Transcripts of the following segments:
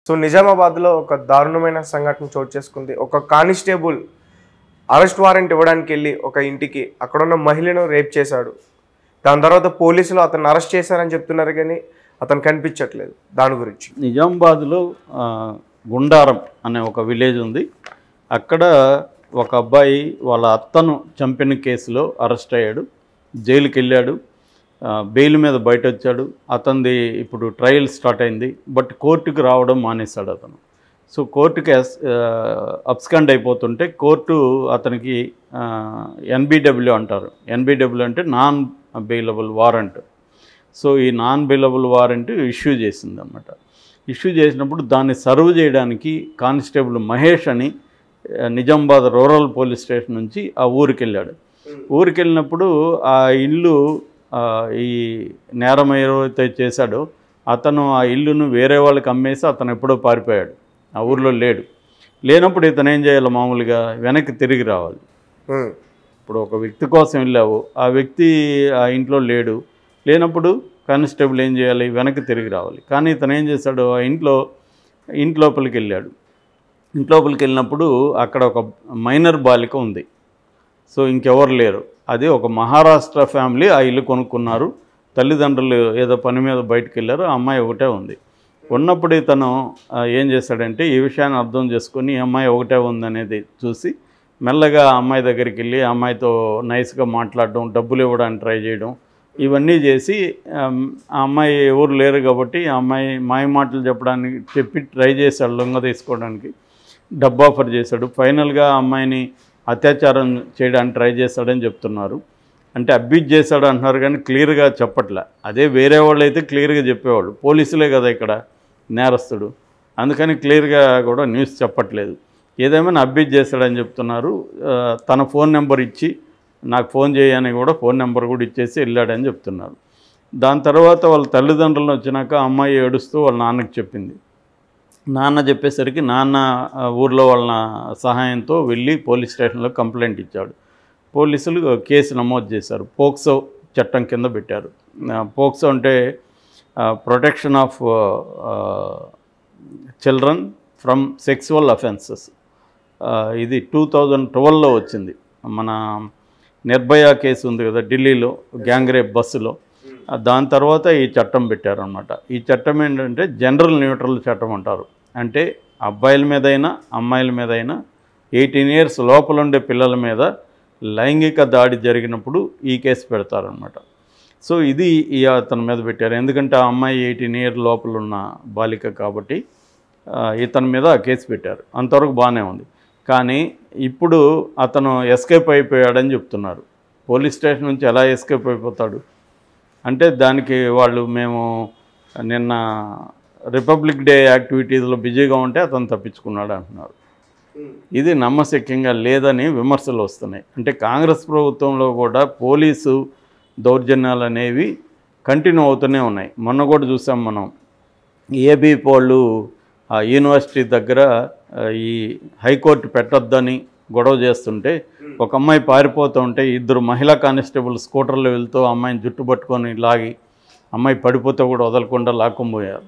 so నిజామాబాద్లో ఒక దారుణమైన సంఘటన చోటు చేసుకుంది ఒక కానిస్టేబుల్ అరెస్ట్ వారెంట్ ఇవ్వడానికి వెళ్ళి ఒక ఇంటికి అక్కడున్న మహిళను రేప్ చేశాడు దాని తర్వాత పోలీసులు అతను అరెస్ట్ చేశారని చెప్తున్నారు కానీ అతను కనిపించట్లేదు దాని గురించి నిజామాబాద్లో ఆ, గుండారం అనే ఒక విలేజ్ ఉంది అక్కడ ఒక అబ్బాయి వాళ్ళ అత్తను చంపిన కేసులో అరెస్ట్ అయ్యాడు జైలుకి వెళ్ళాడు ఆ, బెయిల్ మీద బయట వచ్చాడు అతనిది ఇప్పుడు ట్రయల్ స్టార్ట్ అయింది బట్ కోర్టుకు రావడం మానేశాడు అతను సో కోర్టుకి అబ్స్కాండ్ అయిపోతుంటే కోర్టు అతనికి ఎన్బిడబ్ల్యూ అంటారు ఎన్బిడబ్ల్యూ అంటే నాన్ బెయిలబుల్ వారంట్ సో ఈ నాన్ బెయిలబుల్ వారెంట్ ఇష్యూ చేసింది అనమాట ఇష్యూ చేసినప్పుడు దాన్ని సర్వ్ చేయడానికి కానిస్టేబుల్ మహేష్ అని ఆ, నిజామాబాద్ రూరల్ పోలీస్ స్టేషన్ నుంచి ఆ ఊరికి వెళ్ళాడు ఊరికి వెళ్ళినప్పుడు ఆ ఇల్లు ఆ, ఈ నేరం ఏదైతే చేశాడో అతను ఆ ఇల్లును వేరే వాళ్ళకి అమ్మేసి అతను ఎప్పుడో పారిపోయాడు ఆ ఊర్లో లేడు లేనప్పుడు ఇతను ఏం చేయాలి మామూలుగా వెనక్కి తిరిగి రావాలి ఉమ్, ఇప్పుడు ఒక వ్యక్తి కోసం వెళ్ళావు ఆ వ్యక్తి ఆ ఇంట్లో లేడు లేనప్పుడు కానిస్టేబుల్ ఏం చేయాలి వెనక్కి తిరిగి రావాలి కానీ ఇతను ఏం చేశాడు ఆ ఇంట్లో ఇంటి లోపలికి వెళ్ళాడు ఇంటి లోపలికి వెళ్ళినప్పుడు అక్కడ ఒక మైనర్ బాలిక ఉంది సో ఇంకెవరు లేరు అది ఒక మహారాష్ట్ర ఫ్యామిలీ ఆ ఇల్లు కొనుక్కున్నారు తల్లిదండ్రులు ఏదో పని మీద బయటకు వెళ్ళారు ఆ అమ్మాయి ఒకటే ఉంది ఉన్నప్పుడు ఇతను ఆ, ఏం చేశాడంటే ఈ విషయాన్ని అర్థం చేసుకొని ఈ అమ్మాయి ఒకటే ఉందనేది చూసి మెల్లగా ఆ అమ్మాయి దగ్గరికి వెళ్ళి ఆ అమ్మాయితో నైస్గా మాట్లాడడం డబ్బులు ఇవ్వడానికి ట్రై చేయడం ఇవన్నీ చేసి ఆమ్, ఆ అమ్మాయి ఎవరు లేరు కాబట్టి ఆ అమ్మాయి మాయ మాటలు చెప్పడానికి చెప్పి ట్రై చేశాడు లొంగ తీసుకోవడానికి డబ్బు ఆఫర్ చేశాడు ఫైనల్గా ఆ అమ్మాయిని అత్యాచారం చేయడానికి ట్రై చేశాడని చెప్తున్నారు అంటే అబ్యూజ్ చేశాడు అంటున్నారు కానీ క్లియర్గా చెప్పట్లే అదే వేరే వాళ్ళు అయితే క్లియర్గా చెప్పేవాళ్ళు పోలీసులే కదా ఇక్కడ నేరస్తుడు అందుకని క్లియర్గా కూడా న్యూస్ చెప్పట్లేదు ఏదేమైనా అబ్యూజ్ చేశాడని చెప్తున్నారు ఆ, తన ఫోన్ నెంబర్ ఇచ్చి నాకు ఫోన్ చేయని కూడా ఫోన్ నెంబర్ కూడా ఇచ్చేసి వెళ్ళాడని చెప్తున్నారు దాని తర్వాత వాళ్ళ తల్లిదండ్రులను వచ్చినాక ఆ అమ్మాయి ఏడుస్తూ వాళ్ళ నాన్నకి చెప్పింది నాన్న చెప్పేసరికి నాన్న ఆ, ఊర్లో వాళ్ళ సహాయంతో వెళ్ళి పోలీస్ స్టేషన్లో కంప్లైంట్ ఇచ్చాడు పోలీసులు కేసు నమోదు చేశారు పోక్సో చట్టం కింద పెట్టారు ఆ, పోక్సో అంటే protection of children from sexual offences ఇది టూ థౌజండ్ ట్వెల్వ్లో వచ్చింది మన నిర్భయ కేసు ఉంది కదా ఢిల్లీలో గ్యాంగ్ రేప్ బస్సులో ఆ, దాని తర్వాత ఈ చట్టం పెట్టారనమాట ఈ చట్టం ఏంటంటే జనరల్ న్యూట్రల్ చట్టం అంటారు అంటే అబ్బాయిల మీదైనా అమ్మాయిల మీదైనా ఎయిటీన్ ఇయర్స్ లోపల ఉండే పిల్లల మీద లైంగిక దాడి జరిగినప్పుడు ఈ కేసు పెడతారనమాట సో ఇది ఈ అతని మీద పెట్టారు ఎందుకంటే ఆ అమ్మాయి ఎయిటీన్ ఇయర్ లోపల ఉన్న బాలిక కాబట్టి ఆ, ఇతని మీద ఆ కేసు పెట్టారు అంతవరకు బాగానే ఉంది కానీ ఇప్పుడు అతను ఎస్కేప్ అయిపోయాడని చెప్తున్నారు పోలీస్ స్టేషన్ నుంచి ఎలా ఎస్కేప్ అయిపోతాడు అంటే దానికి వాళ్ళు మేము నిన్న రిపబ్లిక్ డే యాక్టివిటీస్లో బిజీగా ఉంటే అతను తప్పించుకున్నాడు అంటున్నారు ఇది నమ్మశక్యంగా లేదని విమర్శలు వస్తున్నాయి అంటే కాంగ్రెస్ ప్రభుత్వంలో కూడా పోలీసు దౌర్జన్యాలు అనేవి కంటిన్యూ అవుతూనే ఉన్నాయి మొన్న కూడా చూసాం మనం ఏబీ వాళ్ళు ఆ యూనివర్సిటీ దగ్గర ఆ, ఈ హైకోర్టు పెట్టొద్దని గొడవ చేస్తుంటే ఒక అమ్మాయి పారిపోతూ ఉంటే ఇద్దరు మహిళా కానిస్టేబుల్ స్కూటర్లో వెళ్తూ ఆ అమ్మాయిని జుట్టు పట్టుకొని లాగి అమ్మాయి పడిపోతే కూడా వదలకుండా లాక్కొనిపోయారు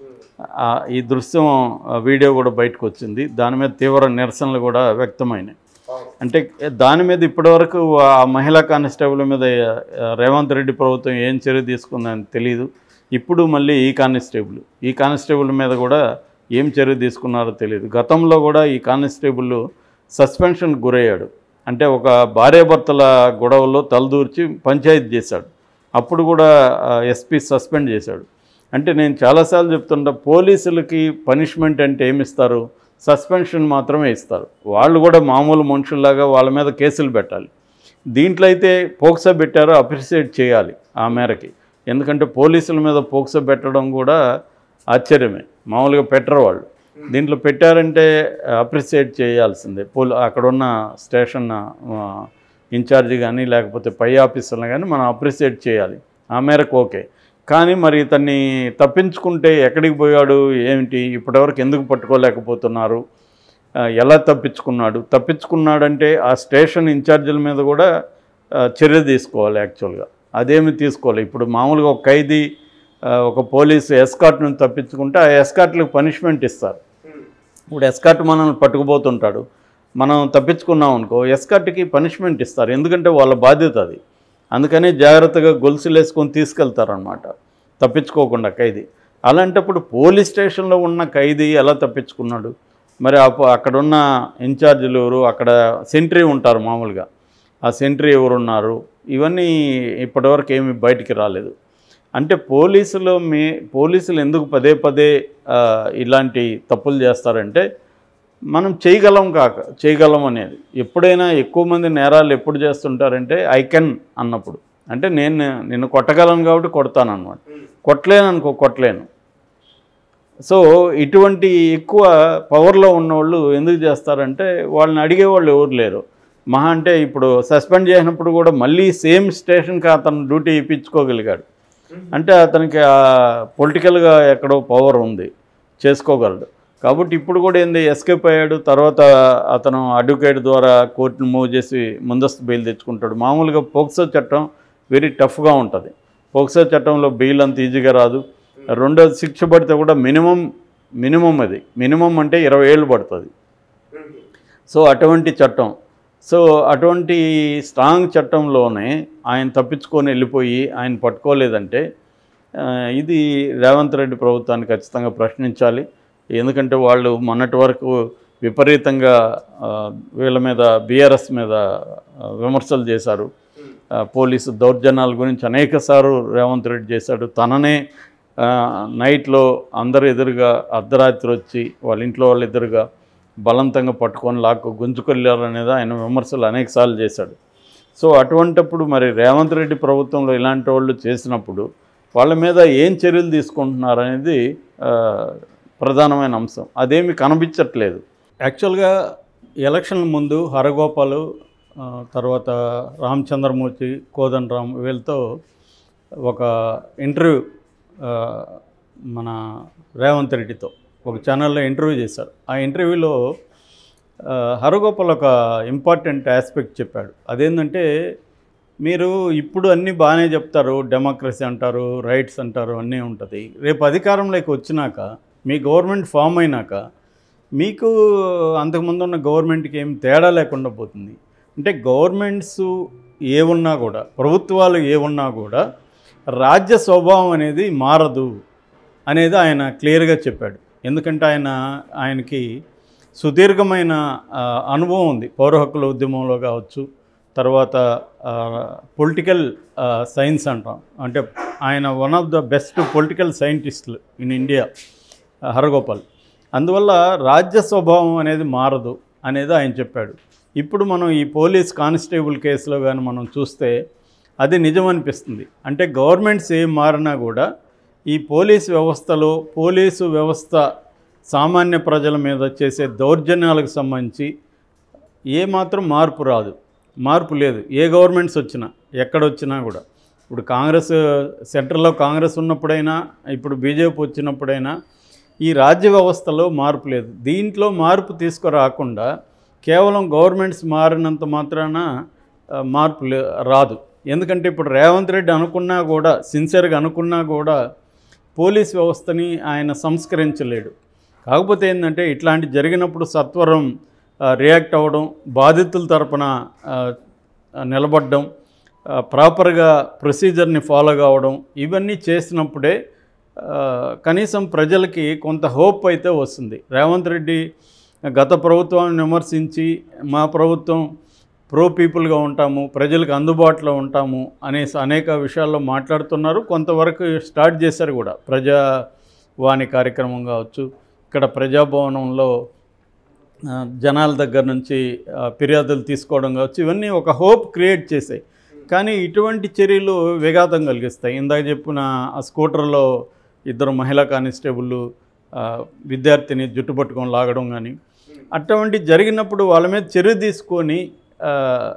ఆ, ఈ దృశ్యం ఆ, వీడియో కూడా బయటకు వచ్చింది దాని మీద తీవ్ర నిరసనలు కూడా వ్యక్తమైనాయి అంటే దాని మీద ఇప్పటివరకు ఆ మహిళా కానిస్టేబుల్ మీద ఆ, రేవంత్ రెడ్డి ప్రభుత్వం ఏం చర్య తీసుకుందని తెలియదు ఇప్పుడు మళ్ళీ ఈ కానిస్టేబుల్ ఈ కానిస్టేబుల్ మీద కూడా ఏం చర్య తీసుకున్నారో తెలియదు గతంలో కూడా ఈ కానిస్టేబుల్ సస్పెన్షన్ గురయ్యాడు అంటే ఒక భార్యాభర్తల గొడవలో తలదూర్చి పంచాయతీ చేశాడు అప్పుడు కూడా ఎస్పీ సస్పెండ్ చేశాడు అంటే నేను చాలాసార్లు చెప్తుంటా పోలీసులకి పనిష్మెంట్ అంటే ఏమి ఇస్తారు సస్పెన్షన్ మాత్రమే ఇస్తారు వాళ్ళు కూడా మామూలు మనుషుల్లాగా వాళ్ళ మీద కేసులు పెట్టాలి దీంట్లో అయితే పోక్సో పెట్టారో అప్రిషియేట్ చేయాలి ఆ మేరకి ఎందుకంటే పోలీసుల మీద పోక్సో పెట్టడం కూడా ఆశ్చర్యమే మామూలుగా పెట్టరు వాళ్ళు దీంట్లో పెట్టారంటే అప్రిషియేట్ చేయాల్సిందే పోల్ అక్కడ ఉన్న స్టేషన్ ఆ, ఇన్ఛార్జి కానీ లేకపోతే పై ఆఫీసర్లు కానీ మనం అప్రిషియేట్ చేయాలి ఆ మేరకు ఓకే కానీ మరి ఇతన్ని తప్పించుకుంటే ఎక్కడికి పోయాడు ఏమిటి ఇప్పటివరకు ఎందుకు పట్టుకోలేకపోతున్నారు ఆ, ఎలా తప్పించుకున్నాడు తప్పించుకున్నాడంటే ఆ స్టేషన్ ఇన్ఛార్జీల మీద కూడా ఆ, చర్య తీసుకోవాలి యాక్చువల్గా అదేమి తీసుకోవాలి ఇప్పుడు మామూలుగా ఒక ఖైదీ ఆ, ఒక పోలీసు ఎస్కాట్ నుంచి తప్పించుకుంటే ఆ ఎస్కాట్లకు పనిష్మెంట్ ఇస్తారు ఇప్పుడు ఎస్కాట్ మనల్ని పట్టుకుపోతుంటాడు మనం తప్పించుకున్నాం అనుకో ఎస్కాట్కి పనిష్మెంట్ ఇస్తారు ఎందుకంటే వాళ్ళ బాధ్యత అది అందుకని జాగ్రత్తగా గొలుసులు వేసుకొని తీసుకెళ్తారనమాట తప్పించుకోకుండా ఖైదీ అలాంటప్పుడు పోలీస్ స్టేషన్లో ఉన్న ఖైదీ ఎలా తప్పించుకున్నాడు మరి అప్పు- అక్కడున్న ఇన్ఛార్జీలు ఎవరు అక్కడ సెంట్రీ ఉంటారు మామూలుగా ఆ సెంట్రీ ఎవరున్నారు ఇవన్నీ ఇప్పటివరకు ఏమీ బయటికి రాలేదు అంటే పోలీసులు మీ పోలీసులు ఎందుకు పదే పదే ఆ, ఇలాంటి తప్పులు చేస్తారంటే మనం చేయగలం కాక చేయగలం అనేది ఎప్పుడైనా ఎక్కువ మంది నేరాలు ఎప్పుడు చేస్తుంటారంటే ఐ కెన్ అన్నప్పుడు అంటే నేను నిన్ను కొట్టగలను కాబట్టి కొడతాను అనమాట కొట్టలేను అనుకో కొట్టలేను సో ఇటువంటి ఎక్కువ పవర్లో ఉన్నవాళ్ళు ఎందుకు చేస్తారంటే వాళ్ళని అడిగేవాళ్ళు ఎవరు లేరు మహా అంటే ఇప్పుడు సస్పెండ్ చేసినప్పుడు కూడా మళ్ళీ సేమ్ స్టేషన్కి అతను డ్యూటీ ఇప్పించుకోగలిగాడు అంటే అతనికి పొలిటికల్గా ఎక్కడో పవర్ ఉంది చేసుకోగలడు కాబట్టి ఇప్పుడు కూడా ఏంది ఎస్కేప్ అయ్యాడు తర్వాత అతను అడ్వకేట్ ద్వారా కోర్టును మూవ్ చేసి ముందస్తు బెయిల్ తెచ్చుకుంటాడు మామూలుగా పోక్సో చట్టం వెరీ టఫ్గా ఉంటుంది పోక్సో చట్టంలో బెయిల్ అంత ఈజీగా రాదు రెండోది శిక్ష పడితే కూడా మినిమం మినిమం అది మినిమం అంటే ఇరవై ఏళ్ళు పడుతుంది సో అటువంటి చట్టం సో అటువంటి స్ట్రాంగ్ చట్టంలోనే ఆయన తప్పించుకొని వెళ్ళిపోయి ఆయన పట్టుకోలేదంటే ఆ, ఇది రేవంత్ రెడ్డి ప్రభుత్వాన్ని ఖచ్చితంగా ప్రశ్నించాలి ఎందుకంటే వాళ్ళు మొన్నటి వరకు విపరీతంగా ఆ, వీళ్ళ మీద బీఆర్ఎస్ మీద ఆ, విమర్శలు చేశారు ఆ, పోలీసు దౌర్జన్యాల గురించి అనేకసార్లు రేవంత్ రెడ్డి చేశాడు తననే ఆ, నైట్లో అందరు ఎదురుగా అర్ధరాత్రి వచ్చి వాళ్ళ ఇంట్లో వాళ్ళ ఎదురుగా బలవంతంగా పట్టుకొని లాక్కు గుంజుకెళ్ళారనేది ఆయన విమర్శలు అనేకసార్లు చేశాడు సో అటువంటప్పుడు మరి రేవంత్ రెడ్డి ప్రభుత్వంలో ఇలాంటి వాళ్ళు చేసినప్పుడు వాళ్ళ మీద ఏం చర్యలు తీసుకుంటున్నారు అనేది ఆ, ప్రధానమైన అంశం అదేమి కనిపించట్లేదు యాక్చువల్గా ఎలక్షన్ ముందు హరగోపాలు ఆ, తర్వాత రామచంద్రమూర్తి కోదన్ రామ్ వీళ్ళతో ఒక ఇంటర్వ్యూ ఆ, మన రేవంత్ రెడ్డితో ఒక ఛానల్లో ఇంటర్వ్యూ చేశారు ఆ ఇంటర్వ్యూలో ఆ, హరగోపాల్ ఒక ఇంపార్టెంట్ ఆస్పెక్ట్ చెప్పాడు అదేంటంటే మీరు ఇప్పుడు అన్నీ బాగానే చెప్తారు డెమోక్రసీ అంటారు రైట్స్ అంటారు అన్నీ ఉంటుంది రేపు అధికారంలోకి వచ్చినాక మీ గవర్నమెంట్ ఫామ్ అయినాక మీకు అంతకుముందు ఉన్న గవర్నమెంట్కి ఏం తేడా లేకుండా పోతుంది అంటే గవర్నమెంట్స్ ఏ ఉన్నా కూడా ప్రభుత్వాలు ఏ ఉన్నా కూడా రాజ్య స్వభావం అనేది మారదు అనేది ఆయన క్లియర్గా చెప్పాడు ఎందుకంటే ఆయన ఆయనకి సుదీర్ఘమైన ఆ, అనుభవం ఉంది పౌర హక్కుల ఉద్యమంలో కావచ్చు తర్వాత పొలిటికల్ సైన్స్ అంటాం అంటే ఆయన one of the best political సైంటిస్టులు ఇన్ ఇండియా హరగోపాల్ అందువల్ల రాజ్య స్వభావం అనేది మారదు అనేది ఆయన చెప్పాడు ఇప్పుడు మనం ఈ పోలీస్ కానిస్టేబుల్ కేసులో కానీ మనం చూస్తే అది నిజం అనిపిస్తుంది అంటే గవర్నమెంట్స్ ఏం మారినా కూడా ఈ పోలీస్ వ్యవస్థలో పోలీసు వ్యవస్థ సామాన్య ప్రజల మీద చేసే దౌర్జన్యాలకు సంబంధించి ఏ మాత్రం మార్పు రాదు మార్పు లేదు ఏ గవర్నమెంట్స్ వచ్చినా ఎక్కడొచ్చినా కూడా ఇప్పుడు కాంగ్రెస్ సెంట్రల్లో కాంగ్రెస్ ఉన్నప్పుడైనా ఇప్పుడు బీజేపీ వచ్చినప్పుడైనా ఈ రాజ్య వ్యవస్థలో మార్పు లేదు దీంట్లో మార్పు తీసుకురాకుండా కేవలం గవర్నమెంట్స్ మారినంత మాత్రాన ఆ, మార్పు లే- రాదు ఎందుకంటే ఇప్పుడు రేవంత్ రెడ్డి అనుకున్నా కూడా సిన్సియర్గా అనుకున్నా కూడా పోలీస్ వ్యవస్థని ఆయన సంస్కరించలేడు కాకపోతే ఏంటంటే ఇట్లాంటి జరిగినప్పుడు సత్వరం ఆ, రియాక్ట్ అవ్వడం బాధితుల తరపున ఆ, నిలబడడం ఆ, ప్రాపర్గా ప్రొసీజర్ని ఫాలో కావడం ఇవన్నీ చేసినప్పుడే ఆ, కనీసం ప్రజలకి కొంత హోప్ అయితే వస్తుంది రేవంత్ రెడ్డి గత ప్రభుత్వాన్ని విమర్శించి మా ప్రభుత్వం ప్రో పీపుల్గా ఉంటాము ప్రజలకు అందుబాటులో ఉంటాము అనేసి అనేక విషయాల్లో మాట్లాడుతున్నారు కొంతవరకు స్టార్ట్ చేశారు కూడా ప్రజా వాణి కార్యక్రమం కావచ్చు ఇక్కడ ప్రజాభవనంలో ఆ, జనాల దగ్గర నుంచి ఆ, ఫిర్యాదులు తీసుకోవడం కావచ్చు ఇవన్నీ ఒక హోప్ క్రియేట్ చేశాయి కానీ ఇటువంటి చర్యలు విఘాతం కలిగిస్తాయి ఇందాక చెప్పిన ఆ స్కూటర్లో ఇద్దరు మహిళా కానిస్టేబుల్ ఆ, విద్యార్థిని జుట్టు పట్టుకొని లాగడం కానీ అటువంటి జరిగినప్పుడు వాళ్ళ మీద చర్య తీసుకొని ఆ,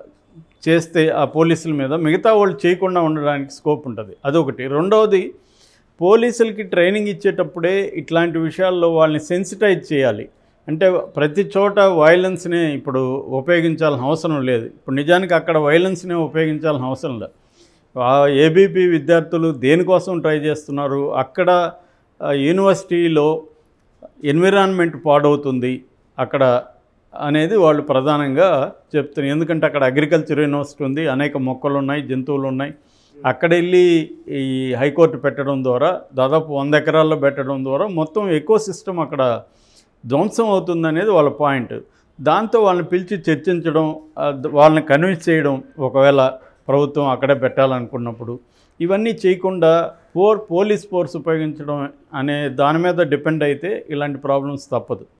చేస్తే ఆ పోలీసుల మీద మిగతా వాళ్ళు చేయకుండా ఉండడానికి స్కోప్ ఉంటుంది అదొకటి రెండవది పోలీసులకి ట్రైనింగ్ ఇచ్చేటప్పుడే ఇట్లాంటి విషయాల్లో వాళ్ళని సెన్సిటైజ్ చేయాలి అంటే ప్రతి చోట వైలెన్స్నే ఇప్పుడు ఉపయోగించాల్సిన అవసరం లేదు ఇప్పుడు నిజానికి అక్కడ వైలెన్స్నే ఉపయోగించాల్సిన అవసరం లేదు ఆ ఏబీపీ విద్యార్థులు దేనికోసం ట్రై చేస్తున్నారు అక్కడ ఆ, యూనివర్సిటీలో ఎన్విరాన్మెంట్ పాడవుతుంది అక్కడ అనేది వాళ్ళు ప్రధానంగా చెప్తున్నారు ఎందుకంటే అక్కడ అగ్రికల్చర్ యూనివర్సిటీ ఉంది అనేక మొక్కలు ఉన్నాయి జంతువులు ఉన్నాయి అక్కడ వెళ్ళి ఈ హైకోర్టు పెట్టడం ద్వారా దాదాపు వంద ఎకరాల్లో పెట్టడం ద్వారా మొత్తం ఎకో సిస్టమ్ అక్కడ ధ్వంసం అవుతుంది అనేది వాళ్ళ పాయింట్ దాంతో వాళ్ళని పిలిచి చర్చించడం ఆ, ద- వాళ్ళని కన్విన్స్ చేయడం ఒకవేళ ప్రభుత్వం అక్కడే పెట్టాలనుకున్నప్పుడు ఇవన్నీ చేయకుండా పోర్ పోలీస్ ఫోర్స్ ఉపయోగించడం అనే దాని మీద డిపెండ్ అయితే ఇలాంటి ప్రాబ్లమ్స్ తప్పదు